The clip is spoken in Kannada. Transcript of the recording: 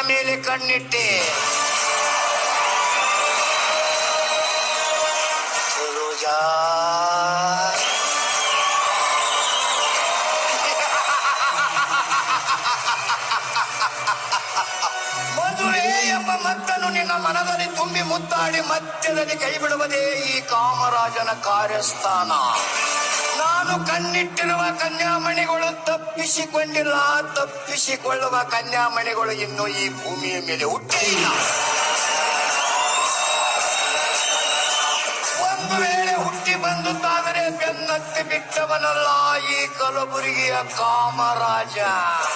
ಮೇಲೆ ಕಣ್ಣಿಟ್ಟೆ ಸರೋಜಾ ಮದುವೆ ಎಂಬ ಮತ್ತನ್ನು ನಿನ್ನ ಮನದಲ್ಲಿ ತುಂಬಿ ಮುತ್ತಾಡಿ ಮಧ್ಯದಲ್ಲಿ ಕೈ ಬಿಡುವುದೇ ಈ ಕಾಮರಾಜನ ಕಾರ್ಯಸ್ಥಾನ ನಾನು ಕಣ್ಣಿಟ್ಟಿರುವ ಕನ್ಯಾಮಣಿಗಳು ತಪ್ಪಿಸಿಕೊಂಡಿಲ್ಲ ತಪ್ಪಿಸಿಕೊಳ್ಳುವ ಕನ್ಯಾಮಣಿಗಳು ಇನ್ನು ಈ ಭೂಮಿಯ ಮೇಲೆ ಹುಟ್ಟಿಲ್ಲ ಒಂದು ವೇಳೆ ಹುಟ್ಟಿ ಬಂದುತ್ತಾದರೆ ಬೆನ್ನತ್ತಿ ಬಿಟ್ಟವನಲ್ಲ ಈ ಕಲಬುರಗಿಯ ಕಾಮರಾಜ